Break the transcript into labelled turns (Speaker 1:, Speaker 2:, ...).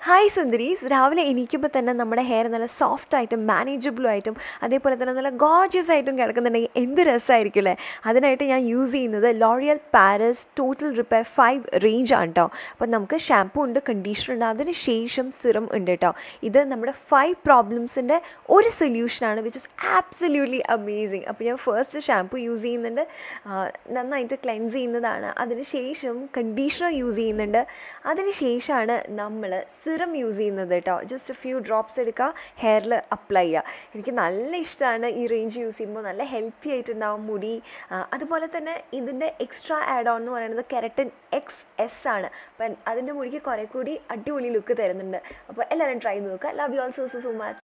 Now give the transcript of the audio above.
Speaker 1: hi സുന്ദരീസ് രാവിലെ എണീക്കുമ്പോൾ തന്നെ നമ്മുടെ ഹെയർ നല്ല സോഫ്റ്റ് ആയിട്ടും മാനേജബിളും ആയിട്ടും അതേപോലെ തന്നെ നല്ല ഗോർജിയസ് ആയിട്ടും കിടക്കുന്നുണ്ടെങ്കിൽ എന്ത് രസമായിരിക്കും അല്ലേ അതിനായിട്ട് ഞാൻ യൂസ് ചെയ്യുന്നത് L'Oreal Paris total repair five range ആണ് കേട്ടോ അപ്പോൾ നമുക്ക് ഷാമ്പൂ ഉണ്ട് കണ്ടീഷണർ ഉണ്ട് അതിന് ശേഷം സിറം ഉണ്ട് കേട്ടോ ഇത് നമ്മുടെ ഫൈവ് പ്രോബ്ലംസിൻ്റെ ഒരു സൊല്യൂഷനാണ് വിച്ച് ഇസ് ആബ്സല്യൂട്ട്ലി അമേസിങ് അപ്പോൾ ഞാൻ ഫസ്റ്റ് ഷാമ്പൂ യൂസ് ചെയ്യുന്നുണ്ട് ആ, നന്നായിട്ട് ക്ലെൻസ് ചെയ്യുന്നതാണ് അതിന് ശേഷം കണ്ടീഷണർ യൂസ് ചെയ്യുന്നുണ്ട് അതിന് ശേഷമാണ് നമ്മൾ സിറം യൂസ് ചെയ്യുന്നത് കേട്ടോ ജസ്റ്റ് ഫ്യൂ ഡ്രോപ്സ് എടുക്കുക ഹെയറിൽ അപ്ലൈ ചെയ്യുക എനിക്ക് നല്ല ഇഷ്ടമാണ് ഈ റേഞ്ച് യൂസ് ചെയ്യുമ്പോൾ നല്ല ഹെൽത്തി ആയിട്ടുണ്ടാവും മുടി ആ, അതുപോലെ തന്നെ ഇതിൻ്റെ എക്സ്ട്രാ ആഡ് ഓൺ എന്ന് പറയുന്നത് കെരട്ടിൻ എക്സ് എസ് ആണ് അപ്പം അതിൻ്റെ മുടിക്ക് കുറേ കൂടി അടിപൊളി ലുക്ക് തരുന്നുണ്ട് അപ്പോൾ എല്ലാവരും ട്രൈ ചെയ്ത് നോക്കുക love you also so much